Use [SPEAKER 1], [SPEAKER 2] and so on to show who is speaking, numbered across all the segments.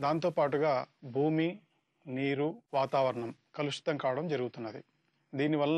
[SPEAKER 1] దాంతో పాటుగా భూమి నీరు వాతావరణం కలుషితం కావడం జరుగుతున్నది దీనివలన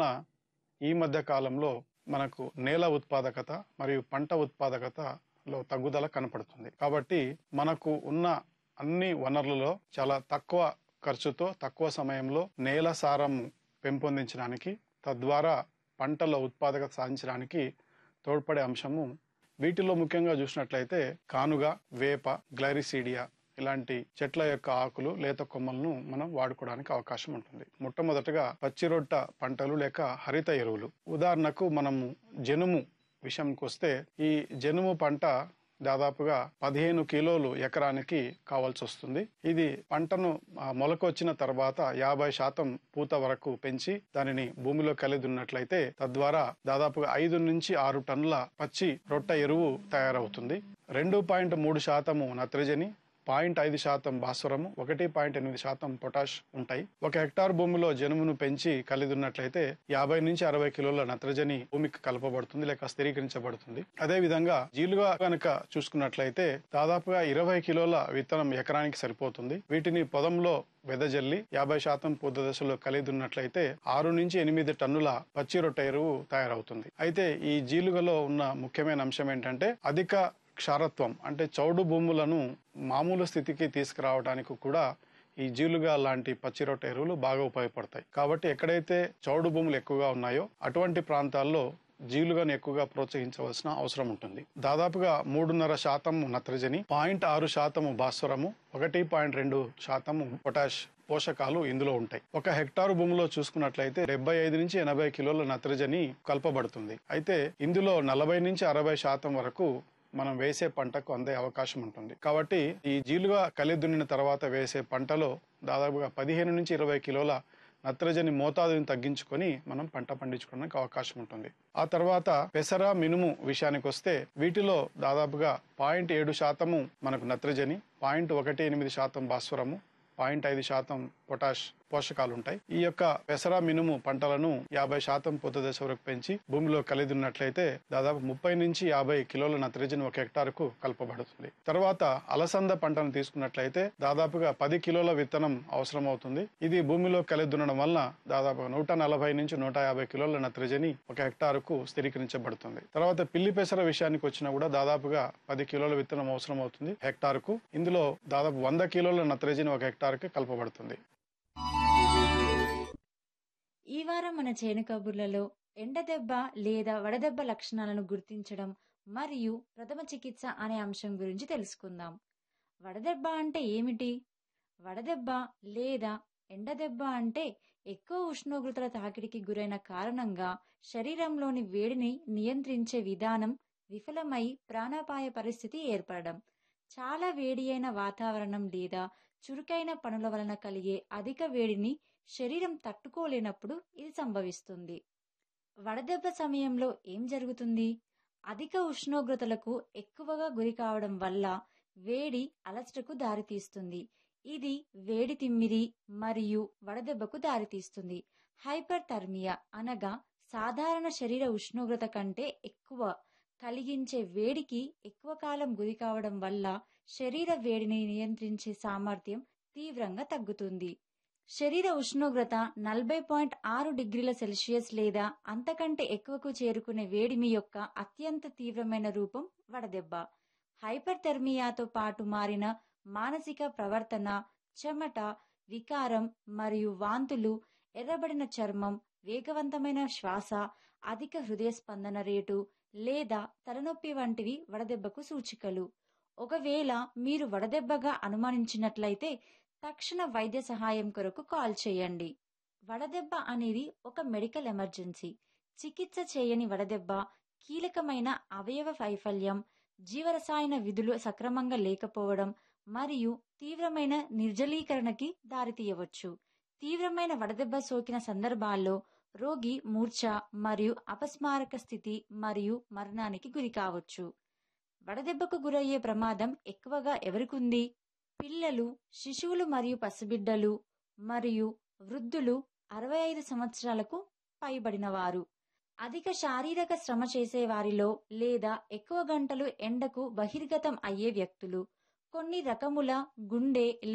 [SPEAKER 1] ఈ మధ్య కాలంలో మనకు నేల ఉత్పాదకత మరియు పంట ఉత్పాదకతలో తగ్గుదల కనపడుతుంది కాబట్టి మనకు ఉన్న అన్ని వనరులలో చాలా తక్కువ ఖర్చుతో తక్కువ సమయంలో నేల సారం పెంపొందించడానికి తద్వారా పంటల ఉత్పాదకత సాధించడానికి తోడ్పడే అంశము వీటిలో ముఖ్యంగా చూసినట్లయితే కానుగ వేప గ్లైరిసీడియా ఇలాంటి చెట్ల యొక్క ఆకులు లేత కొమ్మలను మనం వాడుకోవడానికి అవకాశం ఉంటుంది మొట్టమొదటగా పచ్చిరొట్ట పంటలు లేక హరిత ఎరువులు ఉదాహరణకు మనము జనుము విషయంకి వస్తే ఈ జనుము పంట దాదాపుగా పదిహేను కిలోలు ఎకరానికి కావాల్సి వస్తుంది ఇది పంటను ఆ, మొలకొచ్చిన తర్వాత యాభై శాతం పూత వరకు పెంచి దానిని భూమిలో కలిదున్నట్లయితే తద్వారా దాదాపుగా ఐదు నుంచి ఆరు టన్నుల పచ్చి రొట్ట ఎరువు తయారవుతుంది రెండు పాయింట్ మూడు శాతము నత్రజని పాయింట్ ఐదు శాతం భాస్వరము ఒకటి పాయింట్ ఎనిమిది శాతం పొటాష్ ఉంటాయి ఒక హెక్టార్ భూమిలో జనుమును పెంచి కలిదున్నట్లయితే యాభై నుంచి అరవై కిలోల నత్రజని భూమికి కలపబడుతుంది లేక స్థిరీకరించబడుతుంది అదే విధంగా జీలుగా కనుక చూసుకున్నట్లయితే దాదాపుగా ఇరవై కిలోల విత్తనం ఎకరానికి సరిపోతుంది వీటిని పొలంలో వెదజల్లి యాభై శాతం పూత దశలో కలిదున్నట్లయితే ఆరు నుంచి ఎనిమిది టన్నుల పచ్చి రొట్టె ఎరువు తయారవుతుంది అయితే ఈ జీలుగలో ఉన్న ముఖ్యమైన అంశం ఏంటంటే అధిక క్షారత్వం అంటే చౌడు భూములను మామూలు స్థితికి తీసుకురావడానికి కూడా ఈ జీలుగా లాంటి పచ్చి రొట్టె ఎరువులు బాగా ఉపయోగపడతాయి కాబట్టి ఎక్కడైతే చౌడు భూములు ఎక్కువగా ఉన్నాయో అటువంటి ప్రాంతాల్లో జీలుగాను ఎక్కువగా ప్రోత్సహించవలసిన అవసరం ఉంటుంది దాదాపుగా మూడున్నర శాతం నత్రజని పాయింట్ ఆరు శాతము భాస్వరము ఒకటి పాయింట్ రెండు శాతము పొటాష్ పోషకాలు ఇందులో ఉంటాయి ఒక హెక్టారు భూమిలో చూసుకున్నట్లయితే డెబ్బై ఐదు నుంచి ఎనభై కిలోల నత్రజని కలపబడుతుంది అయితే ఇందులో నలభై నుంచి అరవై శాతం వరకు మనం వేసే పంటకు అందే అవకాశం ఉంటుంది కాబట్టి ఈ జీలుగా కలి దున్నిన తర్వాత వేసే పంటలో దాదాపుగా పదిహేను నుంచి ఇరవై కిలోల నత్రజని మోతాదుని తగ్గించుకొని మనం పంట పండించుకోవడానికి అవకాశం ఉంటుంది ఆ తర్వాత పెసర మినుము విషయానికి వస్తే వీటిలో దాదాపుగా పాయింట్ ఏడు శాతము మనకు నత్రజని పాయింట్ ఒకటి ఎనిమిది శాతం భాస్వరము పాయింట్ ఐదు శాతం పొటాష్ పోషకాలు ఉంటాయి ఈ యొక్క పెసర మినుము పంటలను యాభై శాతం పూత దశ వరకు పెంచి భూమిలో కలిదున్నట్లయితే దాదాపు ముప్పై నుంచి యాభై కిలోల నత్రజని ఒక హెక్టార్కు కలపబడుతుంది తర్వాత అలసంద పంటను తీసుకున్నట్లయితే దాదాపుగా పది కిలోల విత్తనం అవసరం అవుతుంది ఇది భూమిలో కలిదున్నడం వలన దాదాపు నూట నలభై నుంచి నూట యాభై కిలోల నత్రజని ఒక హెక్టార్కు స్థిరీకరించబడుతుంది తర్వాత పిల్లి పెసర విషయానికి వచ్చినా కూడా దాదాపుగా పది కిలోల విత్తనం అవసరం అవుతుంది హెక్టార్కు ఇందులో దాదాపు వంద కిలోల నత్రజని ఒక హెక్టార్కి కలపబడుతుంది
[SPEAKER 2] ఈ వారం మన చేను కబుర్లలో ఎండదెబ్బ లేదా వడదెబ్బ లక్షణాలను గుర్తించడం మరియు ప్రథమ చికిత్స అనే అంశం గురించి తెలుసుకుందాం వడదెబ్బ అంటే ఏమిటి వడదెబ్బ లేదా ఎండదెబ్బ అంటే ఎక్కువ ఉష్ణోగ్రతల తాకిడికి గురైన కారణంగా శరీరంలోని వేడిని నియంత్రించే విధానం విఫలమై ప్రాణాపాయ పరిస్థితి ఏర్పడడం చాలా వేడి అయిన వాతావరణం లేదా చురుకైన పనుల వలన కలిగే అధిక వేడిని శరీరం తట్టుకోలేనప్పుడు ఇది సంభవిస్తుంది వడదెబ్బ సమయంలో ఏం జరుగుతుంది అధిక ఉష్ణోగ్రతలకు ఎక్కువగా గురి కావడం వల్ల వేడి అలసటకు దారితీస్తుంది ఇది వేడి తిమ్మిరి మరియు వడదెబ్బకు దారితీస్తుంది హైపర్ థర్మియా అనగా సాధారణ శరీర ఉష్ణోగ్రత కంటే ఎక్కువ కలిగించే వేడికి ఎక్కువ కాలం గురి కావడం వల్ల శరీర వేడిని నియంత్రించే సామర్థ్యం తీవ్రంగా తగ్గుతుంది శరీర ఉష్ణోగ్రత నలభై పాయింట్ ఆరు డిగ్రీల సెల్సియస్ లేదా అంతకంటే ఎక్కువకు చేరుకునే వేడిమి యొక్క అత్యంత తీవ్రమైన రూపం వడదెబ్బ హైపర్ థెర్మియాతో పాటు మారిన మానసిక ప్రవర్తన చెమట వికారం మరియు వాంతులు ఎర్రబడిన చర్మం వేగవంతమైన శ్వాస అధిక హృదయ స్పందన రేటు లేదా తలనొప్పి వంటివి వడదెబ్బకు సూచికలు ఒకవేళ మీరు వడదెబ్బగా అనుమానించినట్లయితే తక్షణ వైద్య సహాయం కొరకు కాల్ చేయండి వడదెబ్బ అనేది ఒక మెడికల్ ఎమర్జెన్సీ చికిత్స చేయని వడదెబ్బ కీలకమైన అవయవ వైఫల్యం జీవరసాయన విధులు సక్రమంగా లేకపోవడం మరియు తీవ్రమైన నిర్జలీకరణకి దారితీయవచ్చు తీవ్రమైన వడదెబ్బ సోకిన సందర్భాల్లో రోగి మూర్ఛ మరియు అపస్మారక స్థితి మరియు మరణానికి గురి కావచ్చు వడదెబ్బకు గురయ్యే ప్రమాదం ఎక్కువగా ఎవరికుంది పిల్లలు శిశువులు మరియు పసిబిడ్డలు మరియు వృద్ధులు అరవై ఐదు సంవత్సరాలకు పైబడిన వారు అధిక శారీరక శ్రమ చేసే వారిలో లేదా ఎక్కువ గంటలు ఎండకు బహిర్గతం అయ్యే వ్యక్తులు కొన్ని రకముల గుండె